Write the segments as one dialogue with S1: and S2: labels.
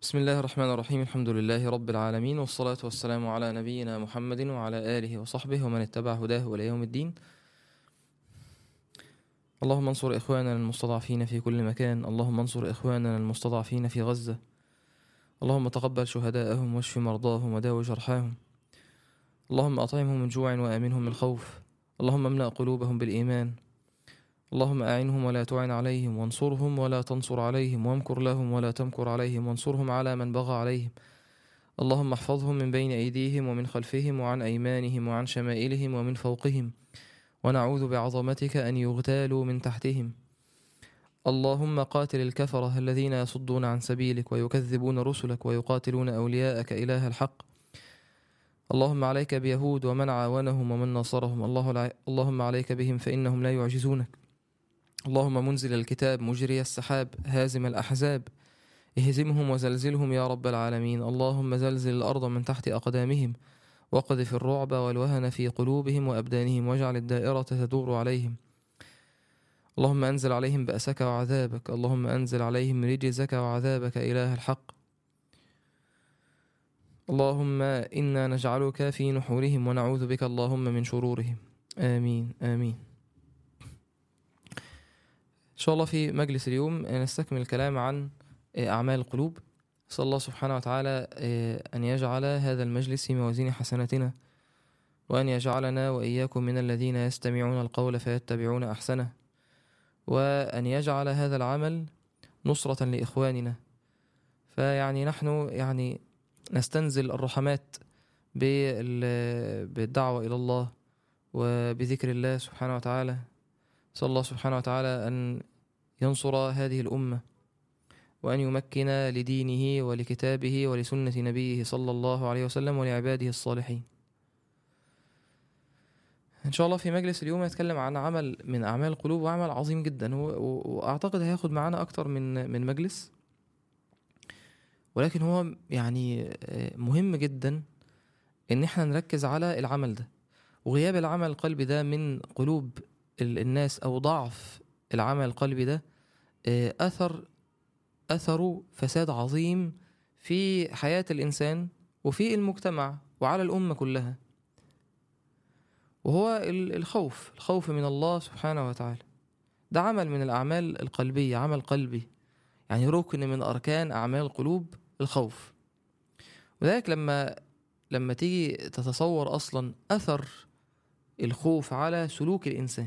S1: بسم الله الرحمن الرحيم الحمد لله رب العالمين والصلاة والسلام على نبينا محمد وعلى آله وصحبه ومن اتبع هداه إلى يوم الدين اللهم انصر إخواننا المستضعفين في كل مكان اللهم انصر إخواننا المستضعفين في غزة اللهم تقبل شهداءهم واشف مرضاهم وداو جرحاهم اللهم أطعمهم من جوع وآمنهم من خوف اللهم املأ قلوبهم بالإيمان اللهم أعنهم ولا تعن عليهم وانصرهم ولا تنصر عليهم وامكر لهم ولا تمكر عليهم وانصرهم على من بغى عليهم اللهم احفظهم من بين أيديهم ومن خلفهم وعن أيمانهم وعن شمائلهم ومن فوقهم ونعوذ بعظمتك أن يغتالوا من تحتهم اللهم قاتل الكفرة الذين يصدون عن سبيلك ويكذبون رسلك ويقاتلون أولياءك إله الحق اللهم عليك بيهود ومن عاونهم ومن نصرهم الله اللهم عليك بهم فإنهم لا يعجزونك اللهم منزل الكتاب مجري السحاب هازم الأحزاب اهزمهم وزلزلهم يا رب العالمين اللهم زلزل الأرض من تحت أقدامهم وقذف الرعب والوهن في قلوبهم وأبدانهم واجعل الدائرة تدور عليهم اللهم أنزل عليهم بأسك وعذابك اللهم أنزل عليهم رجزك وعذابك إله الحق اللهم إنا نجعلك في نحورهم ونعوذ بك اللهم من شرورهم آمين آمين إن شاء الله في مجلس اليوم نستكمل الكلام عن أعمال القلوب أسأل الله سبحانه وتعالى أن يجعل هذا المجلس في موازين حسناتنا وأن يجعلنا وإياكم من الذين يستمعون القول فيتبعون أحسنه وأن يجعل هذا العمل نصرة لإخواننا فيعني نحن يعني نستنزل الرحمات بالدعوة إلى الله وبذكر الله سبحانه وتعالى نسأل الله سبحانه وتعالى أن ينصر هذه الأمة وأن يمكن لدينه ولكتابه ولسنة نبيه صلى الله عليه وسلم ولعباده الصالحين إن شاء الله في مجلس اليوم نتكلم عن عمل من أعمال القلوب وعمل عظيم جدا وأعتقد هياخد معانا أكتر من من مجلس ولكن هو يعني مهم جدا إن احنا نركز على العمل ده وغياب العمل القلبي ده من قلوب الناس أو ضعف العمل القلبي ده أثر أثره فساد عظيم في حياة الإنسان وفي المجتمع وعلى الأمة كلها وهو الخوف الخوف من الله سبحانه وتعالى ده عمل من الأعمال القلبية عمل قلبي يعني ركن من أركان أعمال القلوب الخوف وذلك لما لما تيجي تتصور أصلا أثر الخوف على سلوك الإنسان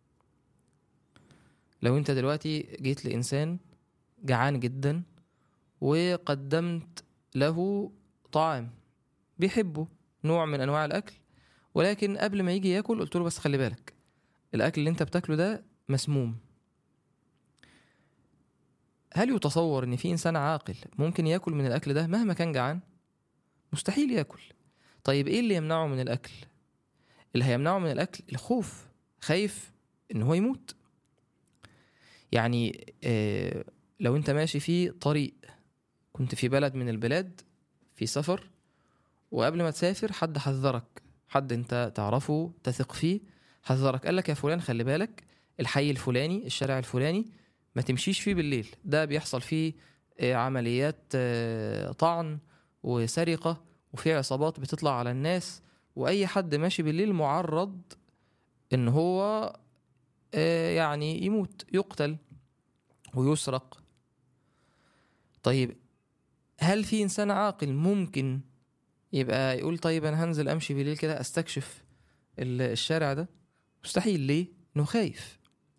S1: لو انت دلوقتي جيت لإنسان جعان جدا وقدمت له طعام بيحبه نوع من أنواع الأكل ولكن قبل ما يجي ياكل قلت له بس خلي بالك الأكل اللي انت بتاكله ده مسموم هل يتصور ان في انسان عاقل ممكن ياكل من الاكل ده مهما كان جعان مستحيل ياكل طيب ايه اللي يمنعه من الاكل اللي هيمنعه من الاكل الخوف خايف ان هو يموت يعني آه لو انت ماشي في طريق كنت في بلد من البلاد في سفر وقبل ما تسافر حد حذرك حد انت تعرفه تثق فيه حذرك قال لك يا فلان خلي بالك الحي الفلاني الشارع الفلاني ما تمشيش فيه بالليل ده بيحصل فيه آه عمليات آه طعن وسرقة وفي عصابات بتطلع على الناس واي حد ماشي بالليل معرض ان هو يعني يموت يقتل ويسرق طيب هل في انسان عاقل ممكن يبقى يقول طيب انا هنزل امشي بالليل كده استكشف الشارع ده مستحيل ليه انه خايف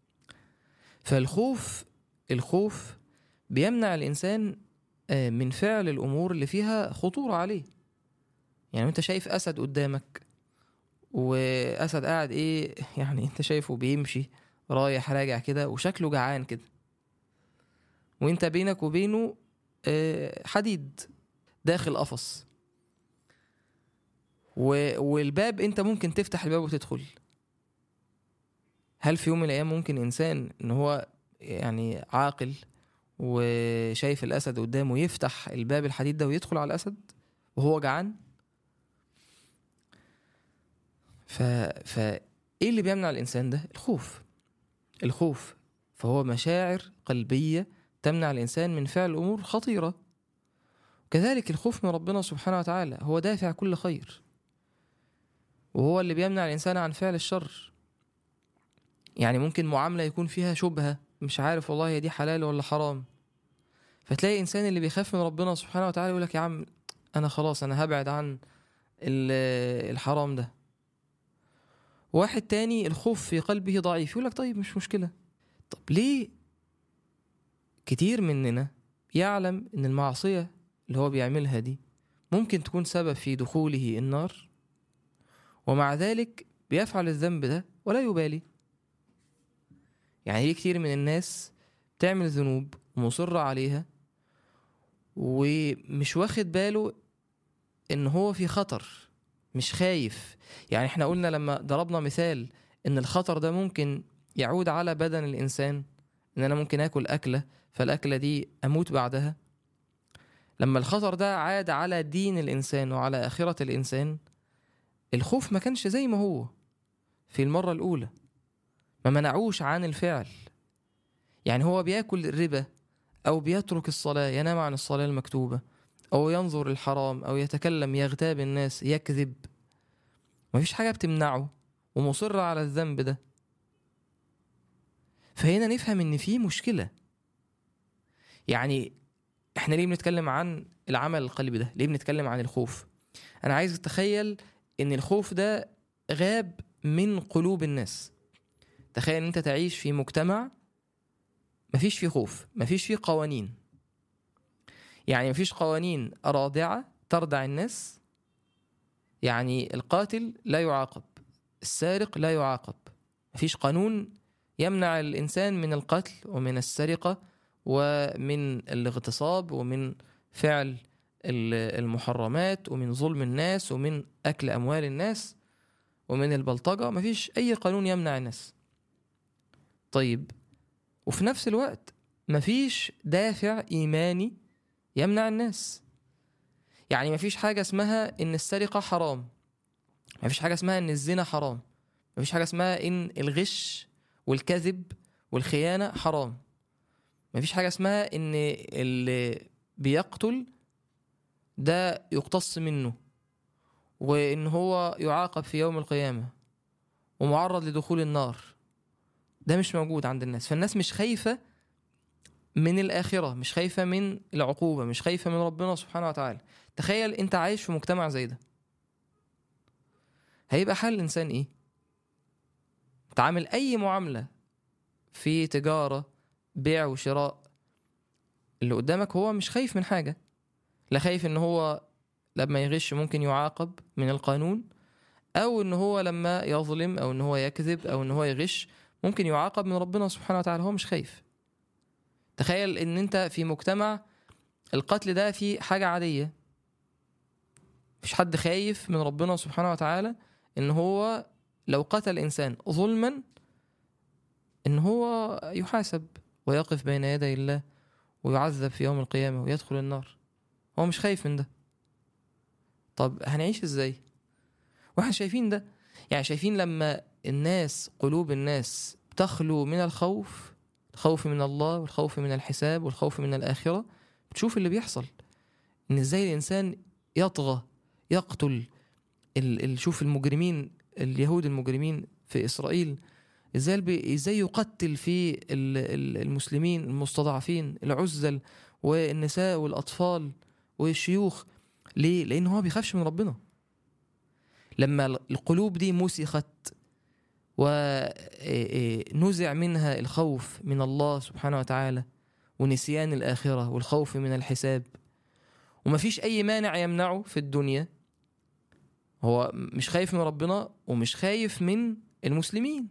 S1: فالخوف الخوف بيمنع الانسان من فعل الامور اللي فيها خطوره عليه يعني انت شايف اسد قدامك واسد قاعد ايه يعني انت شايفه بيمشي رايح راجع كده وشكله جعان كده وانت بينك وبينه حديد داخل قفص والباب انت ممكن تفتح الباب وتدخل هل في يوم من الايام ممكن انسان ان هو يعني عاقل وشايف الاسد قدامه يفتح الباب الحديد ده ويدخل على الاسد وهو جعان ف... ف ايه اللي بيمنع الانسان ده الخوف الخوف فهو مشاعر قلبيه تمنع الانسان من فعل امور خطيره كذلك الخوف من ربنا سبحانه وتعالى هو دافع كل خير وهو اللي بيمنع الإنسان عن فعل الشر يعني ممكن معاملة يكون فيها شبهة مش عارف والله هي دي حلال ولا حرام فتلاقي إنسان اللي بيخاف من ربنا سبحانه وتعالى يقول لك يا عم أنا خلاص أنا هبعد عن ال- الحرام ده واحد تاني الخوف في قلبه ضعيف يقول لك طيب مش مشكلة طب ليه كتير مننا يعلم ان المعصية اللي هو بيعملها دي ممكن تكون سبب في دخوله النار ومع ذلك بيفعل الذنب ده ولا يبالي يعني ليه كتير من الناس بتعمل ذنوب ومصرة عليها ومش واخد باله ان هو في خطر مش خايف يعني احنا قلنا لما ضربنا مثال ان الخطر ده ممكن يعود على بدن الانسان ان انا ممكن اكل اكله فالاكله دي اموت بعدها لما الخطر ده عاد على دين الانسان وعلى اخره الانسان الخوف ما كانش زي ما هو في المره الاولى ما منعوش عن الفعل يعني هو بياكل الربا او بيترك الصلاه ينام عن الصلاه المكتوبه او ينظر الحرام او يتكلم يغتاب الناس يكذب مفيش حاجه بتمنعه ومصر على الذنب ده فهنا نفهم ان في مشكله يعني احنا ليه بنتكلم عن العمل القلبي ده ليه بنتكلم عن الخوف انا عايز اتخيل ان الخوف ده غاب من قلوب الناس تخيل ان انت تعيش في مجتمع مفيش فيه خوف مفيش فيه قوانين يعني مفيش قوانين رادعة تردع الناس يعني القاتل لا يعاقب السارق لا يعاقب مفيش قانون يمنع الإنسان من القتل ومن السرقة ومن الاغتصاب ومن فعل ال- المحرمات ومن ظلم الناس ومن أكل أموال الناس ومن البلطجة مفيش أي قانون يمنع الناس طيب وفي نفس الوقت مفيش دافع إيماني يمنع الناس يعني مفيش حاجة اسمها إن السرقة حرام مفيش حاجة اسمها إن الزنا حرام مفيش حاجة اسمها إن الغش والكذب والخيانة حرام مفيش حاجة اسمها إن اللي بيقتل ده يقتص منه وإن هو يعاقب في يوم القيامة ومعرض لدخول النار ده مش موجود عند الناس فالناس مش خايفة من الآخرة مش خايفة من العقوبة مش خايفة من ربنا سبحانه وتعالى تخيل انت عايش في مجتمع زي ده هيبقى حال الإنسان ايه تعامل أي معاملة في تجارة بيع وشراء اللي قدامك هو مش خايف من حاجة لا خايف ان هو لما يغش ممكن يعاقب من القانون او ان هو لما يظلم او ان هو يكذب او ان هو يغش ممكن يعاقب من ربنا سبحانه وتعالى هو مش خايف تخيل ان انت في مجتمع القتل ده فيه حاجة عادية مفيش حد خايف من ربنا سبحانه وتعالى ان هو لو قتل انسان ظلما ان هو يحاسب ويقف بين يدي الله ويعذب في يوم القيامة ويدخل النار هو مش خايف من ده طب هنعيش ازاي واحنا شايفين ده يعني شايفين لما الناس قلوب الناس تخلو من الخوف الخوف من الله والخوف من الحساب والخوف من الآخرة بتشوف اللي بيحصل ان ازاي الانسان يطغى يقتل ال ال شوف المجرمين اليهود المجرمين في اسرائيل ازاي البي- ازاي يقتل في ال- ال- المسلمين المستضعفين العزل والنساء والاطفال والشيوخ ليه لان هو بيخافش من ربنا لما ال- القلوب دي مسخت ونزع منها الخوف من الله سبحانه وتعالى ونسيان الآخرة والخوف من الحساب ومفيش أي مانع يمنعه في الدنيا هو مش خايف من ربنا ومش خايف من المسلمين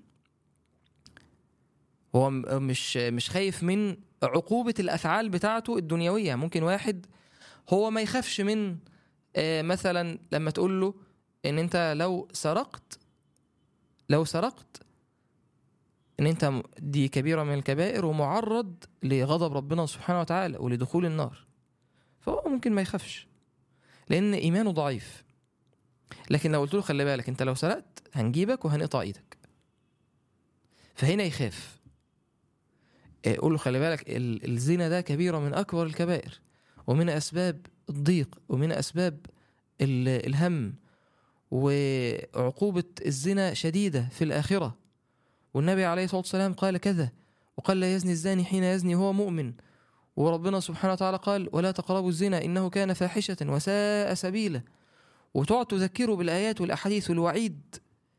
S1: هو م- مش مش خايف من عقوبة الأفعال بتاعته الدنيوية ممكن واحد هو ما يخافش من آه، مثلا لما تقول له ان انت لو سرقت لو سرقت ان انت م- دي كبيرة من الكبائر ومعرض لغضب ربنا سبحانه وتعالى ولدخول النار فهو ممكن ما يخافش لان ايمانه ضعيف لكن لو قلت له خلي بالك انت لو سرقت هنجيبك وهنقطع ايدك فهنا يخاف إيه، قول له خلي بالك ال- الزنا ده كبيرة من اكبر الكبائر ومن اسباب الضيق ومن أسباب ال- الهم وعقوبة الزنا شديدة في الآخرة والنبي عليه الصلاة والسلام قال كذا وقال لا يزني الزاني حين يزني هو مؤمن وربنا سبحانه وتعالى قال ولا تقربوا الزنا إنه كان فاحشة وساء سبيلا وتقعد تذكره بالآيات والأحاديث والوعيد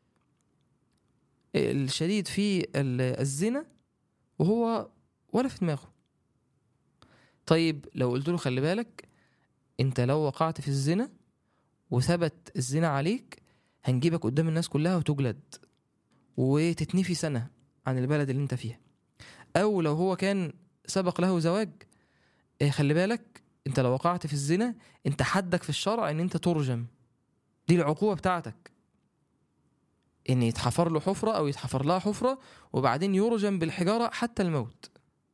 S1: الشديد في ال- الزنا وهو ولا في دماغه طيب لو قلت له خلي بالك انت لو وقعت في الزنا وثبت الزنا عليك هنجيبك قدام الناس كلها وتجلد وتتنفي سنة عن البلد اللي انت فيها او لو هو كان سبق له زواج إيه خلي بالك انت لو وقعت في الزنا انت حدك في الشرع ان انت ترجم دي العقوبة بتاعتك ان يتحفر له حفرة او يتحفر لها حفرة وبعدين يرجم بالحجارة حتى الموت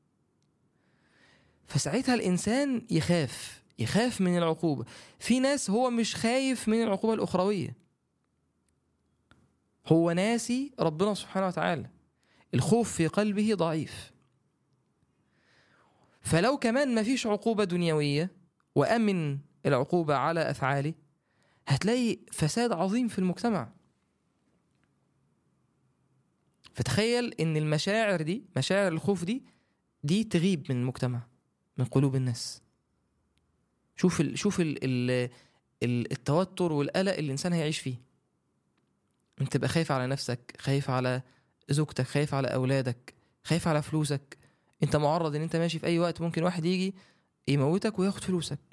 S1: فساعتها الانسان يخاف يخاف من العقوبة في ناس هو مش خايف من العقوبة الأخروية هو ناسي ربنا سبحانه وتعالى الخوف في قلبه ضعيف فلو كمان ما فيش عقوبة دنيوية وأمن العقوبة على أفعاله هتلاقي فساد عظيم في المجتمع فتخيل ان المشاعر دي مشاعر الخوف دي دي تغيب من المجتمع من قلوب الناس شوف ال شوف ال ال ال التوتر والقلق اللي الانسان هيعيش فيه انت تبقى خايف على نفسك خايف على زوجتك خايف على اولادك خايف على فلوسك انت معرض ان انت ماشي في اي وقت ممكن واحد يجي يموتك وياخد فلوسك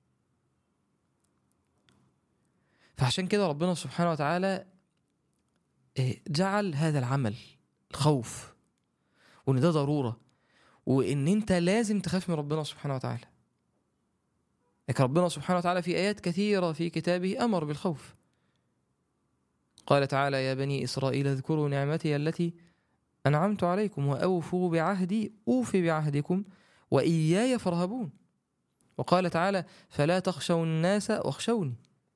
S1: فعشان كده ربنا سبحانه وتعالى إيه، جعل هذا العمل الخوف وان ده ضروره وان انت لازم تخاف من ربنا سبحانه وتعالى لكن ربنا سبحانه وتعالى في ايات كثيره في كتابه امر بالخوف قال تعالى يا بني اسرائيل اذكروا نعمتي التي انعمت عليكم واوفوا بعهدي اوف بعهدكم واياي فارهبون وقال تعالى فلا تخشوا الناس واخشوني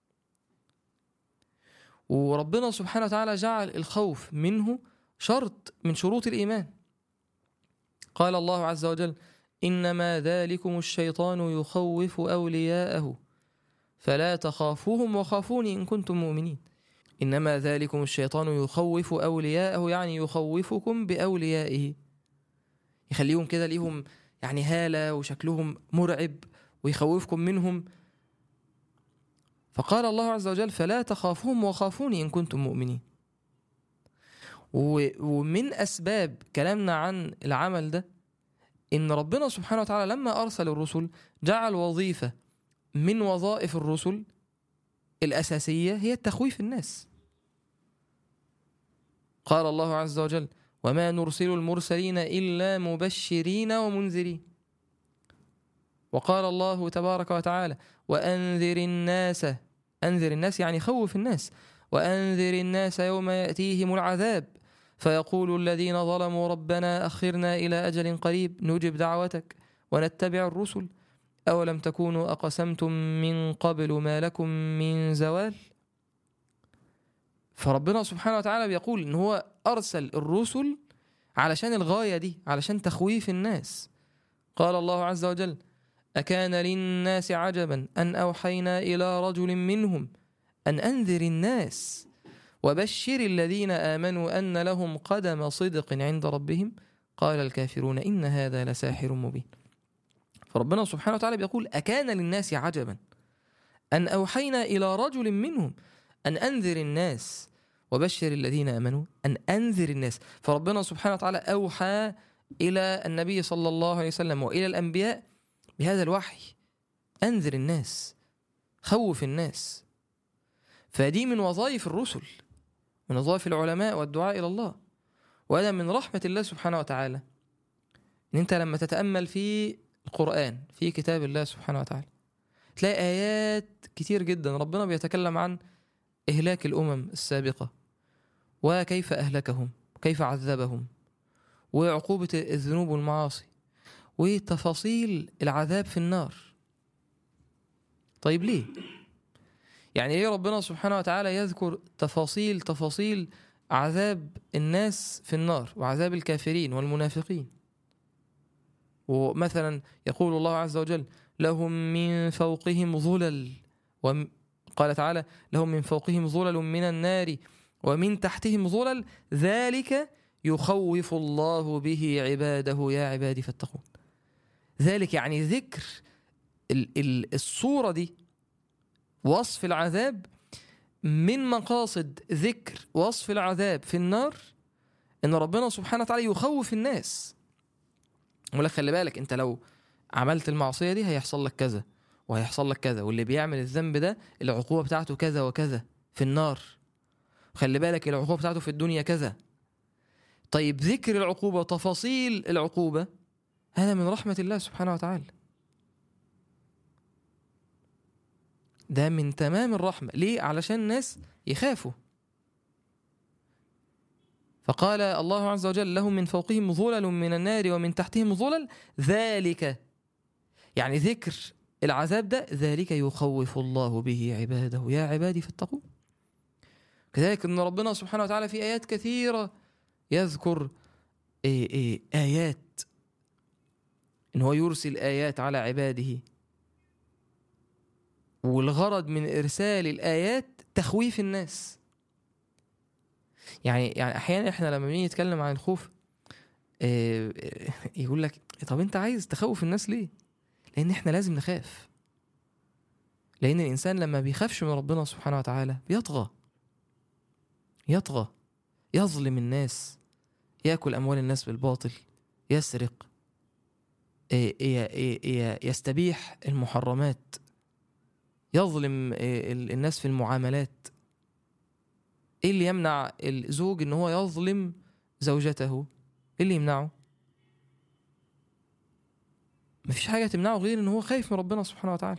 S1: وربنا سبحانه وتعالى جعل الخوف منه شرط من شروط الايمان قال الله عز وجل انما ذلكم الشيطان يخوف اولياءه فلا تخافوهم وخافوني ان كنتم مؤمنين انما ذلكم الشيطان يخوف اولياءه يعني يخوفكم باوليائه يخليهم كده ليهم يعني هاله وشكلهم مرعب ويخوفكم منهم فقال الله عز وجل فلا تخافوهم وخافوني ان كنتم مؤمنين و- ومن اسباب كلامنا عن العمل ده ان ربنا سبحانه وتعالى لما ارسل الرسل جعل وظيفه من وظائف الرسل الاساسيه هي تخويف الناس قال الله عز وجل وما نرسل المرسلين الا مبشرين ومنذرين وقال الله تبارك وتعالى وانذر الناس انذر الناس يعني خوف الناس وانذر الناس يوم ياتيهم العذاب فيقول الذين ظلموا ربنا اخرنا الى اجل قريب نجب دعوتك ونتبع الرسل اولم تكونوا اقسمتم من قبل ما لكم من زوال فربنا سبحانه وتعالى بيقول ان هو ارسل الرسل علشان الغايه دي علشان تخويف الناس قال الله عز وجل اكان للناس عجبا ان اوحينا الى رجل منهم ان انذر الناس وبشر الذين امنوا ان لهم قدم صدق عند ربهم قال الكافرون ان هذا لساحر مبين فربنا سبحانه وتعالى بيقول اكان للناس عجبا ان اوحينا الى رجل منهم ان انذر الناس وبشر الذين امنوا ان انذر الناس فربنا سبحانه وتعالى اوحى الى النبي صلى الله عليه وسلم والى الانبياء بهذا الوحي انذر الناس خوف الناس فدي من وظائف الرسل من وظائف العلماء والدعاء الى الله وهذا من رحمه الله سبحانه وتعالى ان انت لما تتامل في القران في كتاب الله سبحانه وتعالى تلاقي ايات كتير جدا ربنا بيتكلم عن اهلاك الامم السابقه وكيف اهلكهم كيف عذبهم وعقوبه الذنوب والمعاصي وتفاصيل العذاب في النار طيب ليه يعني ليه ربنا سبحانه وتعالى يذكر تفاصيل تفاصيل عذاب الناس في النار وعذاب الكافرين والمنافقين ومثلا يقول الله عز وجل لهم من فوقهم ظلل وقال تعالى لهم من فوقهم ظلل من النار ومن تحتهم ظلل ذلك يخوف الله به عباده يا عبادي فاتقون ذلك يعني ذكر الصورة دي وصف العذاب من مقاصد ذكر وصف العذاب في النار ان ربنا سبحانه وتعالى يخوف الناس ولا خلي بالك انت لو عملت المعصيه دي هيحصل لك كذا وهيحصل لك كذا واللي بيعمل الذنب ده العقوبه بتاعته كذا وكذا في النار خلي بالك العقوبه بتاعته في الدنيا كذا طيب ذكر العقوبه وتفاصيل العقوبه هذا من رحمه الله سبحانه وتعالى ده من تمام الرحمة ليه؟ علشان الناس يخافوا فقال الله عز وجل لهم من فوقهم ظلل من النار ومن تحتهم ظلل ذلك يعني ذكر العذاب ده ذلك يخوف الله به عباده يا عبادي فاتقون كذلك ان ربنا سبحانه وتعالى في ايات كثيره يذكر إيه إيه ايات ان هو يرسل ايات على عباده والغرض من ارسال الايات تخويف الناس يعني يعني احيانا احنا لما بنيجي نتكلم عن الخوف آه، يقول لك طب انت عايز تخوف الناس ليه لان احنا لازم نخاف لان الانسان لما بيخافش من ربنا سبحانه وتعالى بيطغى يطغى يظلم الناس ياكل اموال الناس بالباطل يسرق آه، يستبيح المحرمات يظلم آه، الناس في المعاملات ايه اللي يمنع الزوج ان هو يظلم زوجته ايه اللي يمنعه مفيش حاجه تمنعه غير ان هو خايف من ربنا سبحانه وتعالى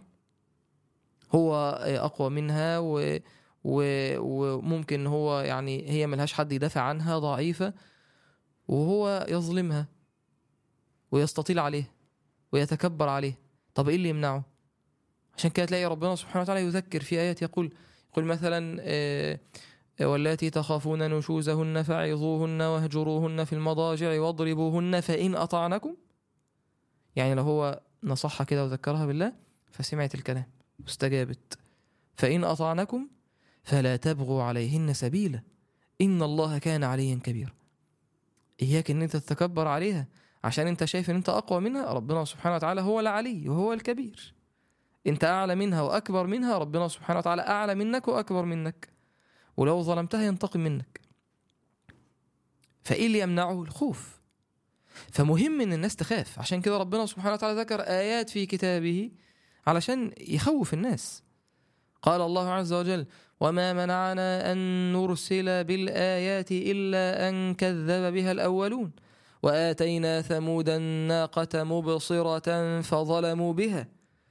S1: هو آه، اقوى منها و... و... وممكن هو يعني هي ملهاش حد يدافع عنها ضعيفه وهو يظلمها ويستطيل عليه ويتكبر عليه طب ايه اللي يمنعه عشان كده تلاقي ربنا سبحانه وتعالى يذكر في آيات يقول يقول مثلا آه، واللاتي تخافون نشوزهن فعظوهن واهجروهن في المضاجع واضربوهن فإن أطعنكم يعني لو هو نصحها كده وذكرها بالله فسمعت الكلام واستجابت فإن أطعنكم فلا تبغوا عليهن سبيلا إن الله كان عليا كبيرا إياك إن أنت تتكبر عليها عشان أنت شايف إن أنت أقوى منها ربنا سبحانه وتعالى هو العلي وهو الكبير انت اعلى منها واكبر منها ربنا سبحانه وتعالى اعلى منك واكبر منك ولو ظلمتها ينتقم منك فايه اللي يمنعه الخوف فمهم ان الناس تخاف عشان كده ربنا سبحانه وتعالى ذكر ايات في كتابه علشان يخوف الناس قال الله عز وجل وما منعنا ان نرسل بالايات الا ان كذب بها الاولون واتينا ثمود الناقه مبصره فظلموا بها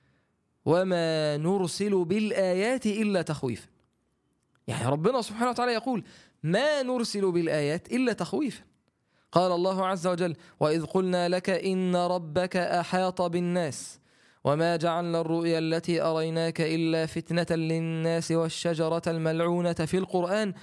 S1: وما نرسل بالآيات إلا تخويفا يعني ربنا سبحانه وتعالى يقول ما نرسل بالآيات إلا تخويفا قال الله عز وجل وإذ قلنا لك إن ربك أحاط بالناس وما جعلنا الرؤيا التي أريناك إلا فتنة للناس والشجرة الملعونة في القرآن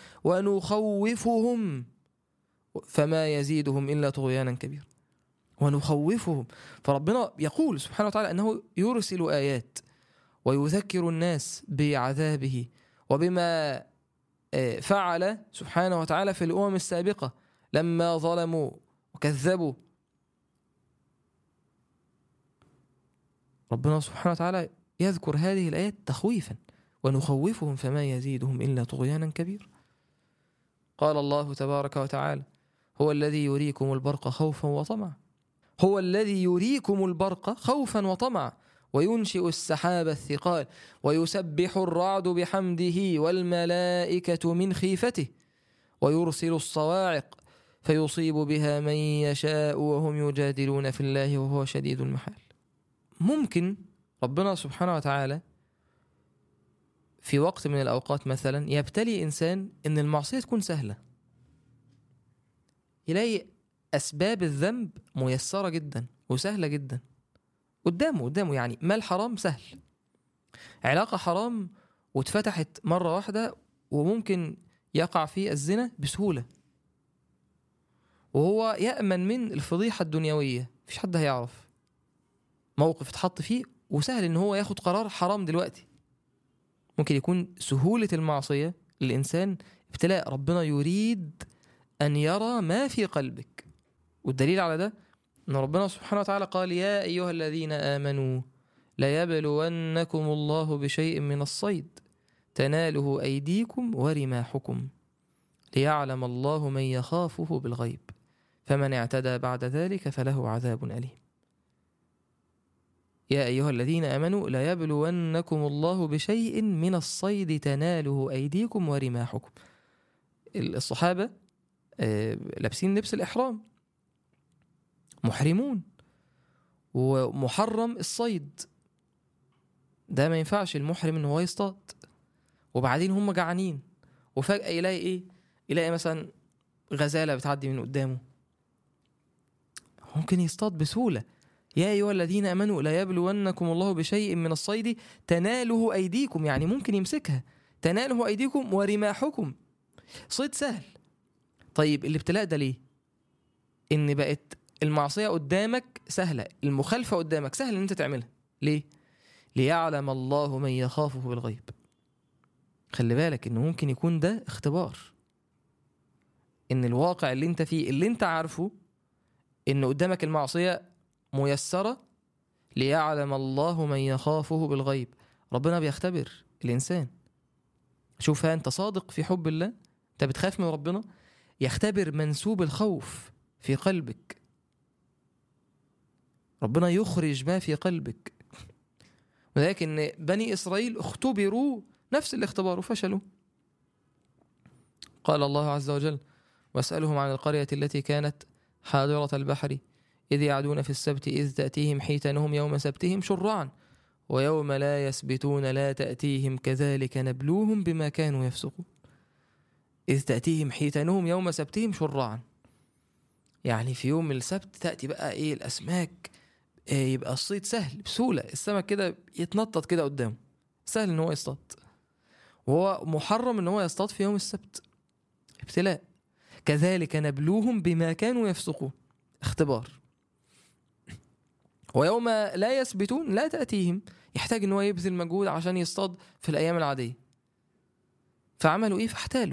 S1: ونخوفهم فما يزيدهم إلا طغيانا كبيرا ونخوفهم فربنا يقول سبحانه وتعالى أنه يرسل آيات ويذكر الناس بعذابه وبما آه، فعل سبحانه وتعالى في الامم السابقه لما ظلموا وكذبوا ربنا سبحانه وتعالى يذكر هذه الايات تخويفا ونخوفهم فما يزيدهم الا طغيانا كبيرا قال الله تبارك وتعالى هو الذي يريكم البرق خوفا وطمعا هو الذي يريكم البرق خوفا وطمعا وينشئ السحاب الثقال ويسبح الرعد بحمده والملائكة من خيفته ويرسل الصواعق فيصيب بها من يشاء وهم يجادلون في الله وهو شديد المحال ممكن ربنا سبحانه وتعالى في وقت من الأوقات مثلا يبتلي إنسان إن المعصية تكون سهلة يلاقي أسباب الذنب ميسرة جدا وسهلة جدا قدامه قدامه يعني مال حرام سهل علاقة حرام واتفتحت مرة واحدة وممكن يقع في الزنا بسهولة وهو يأمن من الفضيحة الدنيوية مفيش حد هيعرف موقف اتحط فيه وسهل ان هو ياخد قرار حرام دلوقتي ممكن يكون سهولة المعصية للإنسان ابتلاء ربنا يريد أن يرى ما في قلبك والدليل على ده أن ربنا سبحانه وتعالى قال يا أيها الذين آمنوا ليبلونكم الله بشيء من الصيد تناله أيديكم ورماحكم ليعلم الله من يخافه بالغيب فمن اعتدى بعد ذلك فله عذاب أليم يا أيها الذين آمنوا ليبلونكم الله بشيء من الصيد تناله أيديكم ورماحكم الصحابة آه، لابسين لبس الإحرام محرمون ومحرم الصيد ده ما ينفعش المحرم ان هو يصطاد وبعدين هم جعانين وفجأة يلاقي ايه يلاقي مثلا غزالة بتعدي من قدامه ممكن يصطاد بسهولة يا أيها الذين آمنوا لا يبلونكم الله بشيء من الصيد تناله أيديكم يعني ممكن يمسكها تناله أيديكم ورماحكم صيد سهل طيب الابتلاء ده ليه؟ إن بقت المعصية قدامك سهلة المخالفة قدامك سهل إن أنت تعملها ليه؟ ليعلم الله من يخافه بالغيب خلي بالك إن ممكن يكون ده اختبار إن الواقع اللي أنت فيه اللي أنت عارفه إن قدامك المعصية ميسرة ليعلم الله من يخافه بالغيب ربنا بيختبر الإنسان شوف ها أنت صادق في حب الله أنت بتخاف من ربنا يختبر منسوب الخوف في قلبك ربنا يخرج ما في قلبك ولكن بني إسرائيل اختبروا نفس الاختبار وفشلوا قال الله عز وجل واسألهم عن القرية التي كانت حاضرة البحر إذ يعدون في السبت إذ تأتيهم حيتانهم يوم سبتهم شرعا ويوم لا يسبتون لا تأتيهم كذلك نبلوهم بما كانوا يفسقون إذ تأتيهم حيتانهم يوم سبتهم شرعا يعني في يوم السبت تأتي بقى إيه الأسماك إيه يبقى الصيد سهل بسهولة السمك كده يتنطط كده قدامه سهل إن هو يصطاد وهو محرم إن هو يصطاد في يوم السبت ابتلاء كذلك نبلوهم بما كانوا يفسقون اختبار ويوم لا يثبتون لا تأتيهم يحتاج ان هو يبذل مجهود عشان يصطاد في الايام العاديه فعملوا ايه فاحتالوا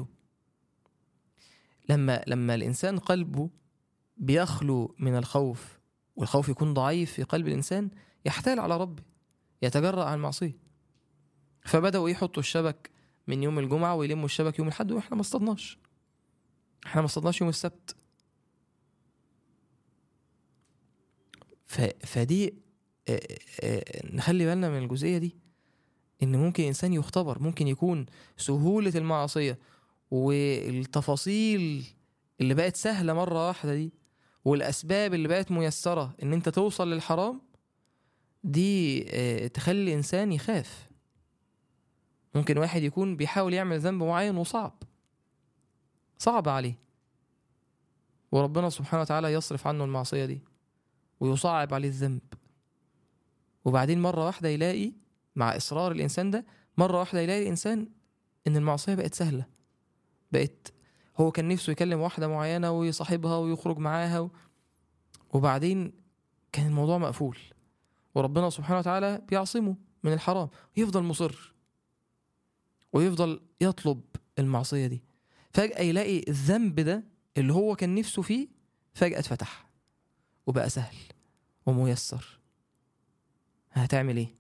S1: لما لما الانسان قلبه بيخلو من الخوف والخوف يكون ضعيف في قلب الانسان يحتال على ربه يتجرأ على المعصيه فبدأوا يحطوا الشبك من يوم الجمعة ويلموا الشبك يوم الأحد واحنا ما اصطدناش احنا ما اصطدناش يوم السبت ف... فدي آه، آه، نخلي بالنا من الجزئية دي إن ممكن إنسان يختبر ممكن يكون سهولة المعصية والتفاصيل اللي بقت سهلة مرة واحدة دي والأسباب اللي بقت ميسرة إن أنت توصل للحرام دي آه، تخلي الإنسان يخاف ممكن واحد يكون بيحاول يعمل ذنب معين وصعب صعب عليه وربنا سبحانه وتعالى يصرف عنه المعصية دي ويصعب عليه الذنب وبعدين مرة واحدة يلاقي مع إصرار الإنسان ده مرة واحدة يلاقي الإنسان إن المعصية بقت سهلة بقت هو كان نفسه يكلم واحدة معينة ويصاحبها ويخرج معاها و... وبعدين كان الموضوع مقفول وربنا سبحانه وتعالى بيعصمه من الحرام يفضل مصر ويفضل يطلب المعصية دي فجأة يلاقي الذنب ده اللي هو كان نفسه فيه فجأة اتفتح وبقى سهل وميسر هتعمل ايه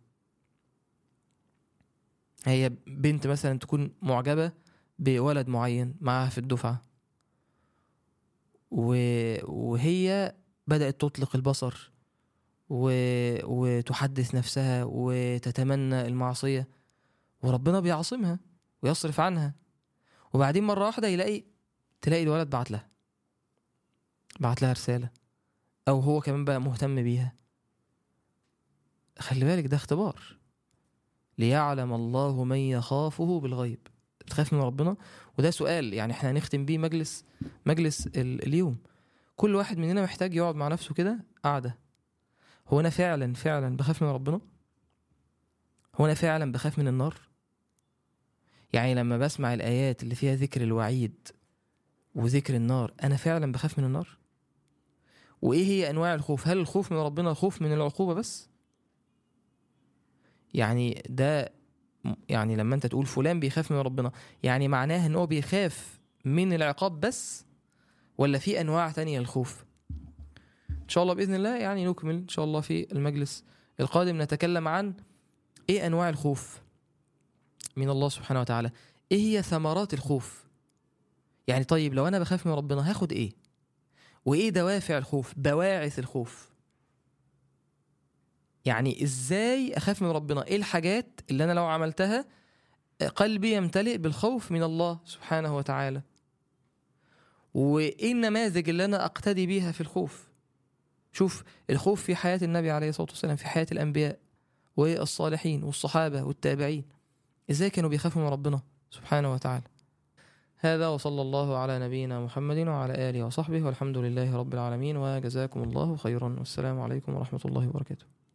S1: هي بنت مثلا تكون معجبة بولد معين معاها في الدفعة و... وهي بدأت تطلق البصر و... وتحدث نفسها وتتمنى المعصية وربنا بيعصمها ويصرف عنها وبعدين مرة واحدة يلاقي تلاقي الولد بعت لها بعت لها رسالة أو هو كمان بقى مهتم بيها خلي بالك ده اختبار ليعلم الله من يخافه بالغيب بتخاف من ربنا وده سؤال يعني احنا هنختم بيه مجلس مجلس ال- اليوم كل واحد مننا محتاج يقعد مع نفسه كده قعدة هو انا فعلا فعلا بخاف من ربنا هو انا فعلا بخاف من النار يعني لما بسمع الايات اللي فيها ذكر الوعيد وذكر النار انا فعلا بخاف من النار وايه هي انواع الخوف هل الخوف من ربنا خوف من العقوبه بس يعني ده م- يعني لما انت تقول فلان بيخاف من ربنا يعني معناه ان هو بيخاف من العقاب بس ولا في انواع تانية للخوف ان شاء الله باذن الله يعني نكمل ان شاء الله في المجلس القادم نتكلم عن ايه انواع الخوف من الله سبحانه وتعالى ايه هي ثمرات الخوف يعني طيب لو انا بخاف من ربنا هاخد ايه وايه دوافع الخوف بواعث الخوف يعني ازاي اخاف من ربنا ايه الحاجات اللي انا لو عملتها قلبي يمتلئ بالخوف من الله سبحانه وتعالى وايه النماذج اللي انا اقتدي بيها في الخوف شوف الخوف في حياة النبي عليه الصلاة والسلام في حياة الأنبياء والصالحين والصحابة والتابعين ازاي كانوا بيخافوا من ربنا سبحانه وتعالى هذا وصلى الله على نبينا محمد وعلى آله وصحبه والحمد لله رب العالمين وجزاكم الله خيرا والسلام عليكم ورحمة الله وبركاته